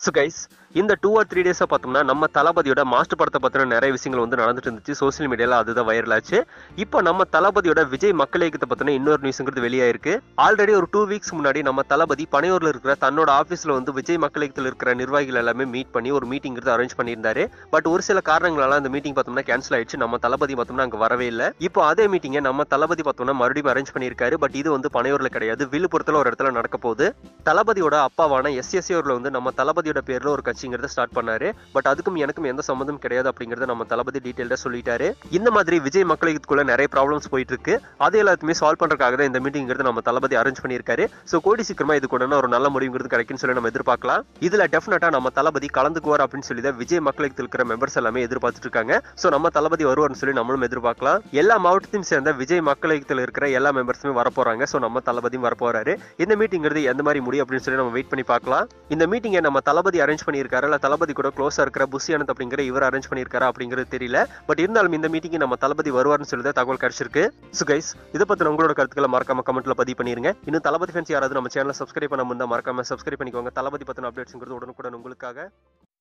so guys இந்த two or three டேஸாக பார்த்தோம்னா நம்ம தளபதியோட மாஸ்டர் படத்தை பற்றின நிறைய விஷயங்கள் வந்து நடந்துட்டு இருந்துச்சு சோஷியல் மீடியாவில் அதுதான் வைரல் ஆச்சு இப்போ நம்ம தளபதியோட விஜய் மக்கள் இயக்கத்தை பற்றின இன்னொரு நியூஸுங்கிறது வெளியாயிருக்கு ஆல்ரெடி ஒரு டூ வீக்ஸ் முன்னாடி நம்ம தளபதி பனையூரில் இருக்கிற தன்னோட ஆஃபீஸில் வந்து விஜய் மக்கள் இயக்கத்தில் இருக்கிற நிர்வாகிகள் எல்லாமே மீட் பண்ணி ஒரு மீட்டிங்கிறது அரேஞ்ச் பண்ணியிருந்தாரு பட் ஒரு சில காரணங்களால அந்த மீட்டிங் பார்த்தோம்னா கேன்சல் ஆயிடுச்சு நம்ம தளபதி பார்த்தோம்னா அங்கே வரவே இல்லை இப்போ அதே மீட்டிங்கை நம்ம தளபதி பார்த்தோம்னா மறுபடியும் அரேஞ்ச் பண்ணியிருக்காரு பட் இது வந்து பனையூரில் கிடையாது விழுப்புரத்தில் ஒரு இடத்துல நடக்க போகுது தளபதியோட அப்பாவான எஸ்எஸ்சி அவர்கள் வந்து நம்ம தளபதியோட பேர்ல ஒரு கட்சிங்கிறத ஸ்டார்ட் பண்ணாரு பட் அதுக்கும் எனக்கும் எந்த சம்மந்தம் கிடையாது அப்படிங்கறத நம்ம தளபதி டீடைல்டா சொல்லிட்டாரு இந்த மாதிரி விஜய் மக்களுக்குள்ள நிறைய ப்ராப்ளம்ஸ் போயிட்டு இருக்கு அது எல்லாத்தையுமே சால்வ் பண்றதுக்காக தான் இந்த மீட்டிங்கிறது நம்ம தளபதி அரேஞ்ச் பண்ணியிருக்காரு ஸோ கோடி சீக்கிரமா இது கூட ஒரு நல்ல முடிவுங்கிறது கிடைக்கும்னு சொல்லி நம்ம எதிர்பார்க்கலாம் இதுல டெஃபினட்டா நம்ம தளபதி கலந்துக்குவார் அப்படின்னு சொல்லி தான் விஜய் மக்களுக்கு இருக்கிற மெம்பர்ஸ் எல்லாமே எதிர்பார்த்துட்டு இருக்காங்க ஸோ நம்ம தளபதி வருவார்னு சொல்லி நம்மளும் எதிர்பார்க்கலாம் எல்லா மாவட்டத்தையும் சேர்ந்த விஜய் மக்கள் இயக்கத்தில் இருக்கிற எல்லா மெம்பர்ஸுமே வரப்போறாங்க ஸோ நம்ம தளபதியும் வரப்போறாரு இந்த மீட்டிங்கிறது எந்த மாதிரி முடியும் அப்படின்னு சொல்லி நம்ம வெயிட் பண்ணி பார்க்கலாம் இந்த மீட்டிங்கை நம்ம தளபதி அரேஞ்ச் பண்ணியிருக்காரு இல்ல தளபதி கூட க்ளோஸா இருக்கிற புஷி அனந்த் அப்படிங்கிற இவர் அரேஞ்ச் பண்ணியிருக்காரா அப்படிங்கிறது தெரியல பட் இருந்தாலும் இந்த மீட்டிங் நம்ம தளபதி வருவார்னு சொல்லி தான் தகவல் கிடைச்சிருக்கு ஸோ கைஸ் இதை பத்தி உங்களோட கருத்துக்களை மறக்காம கமெண்ட்ல பதிவு பண்ணிருங்க இன்னும் தளபதி ஃபேன்ஸ் யாராவது நம்ம சேனலை சப்ஸ்கிரைப் பண்ண முடிந்தா மறக்காம சப்ஸ்கிரைப் பண்ணிக்கோங்க தளபதி பத்தின அப்டேட்ஸ்ங்கிறது உடனுக்குடன் உங்களுக்காக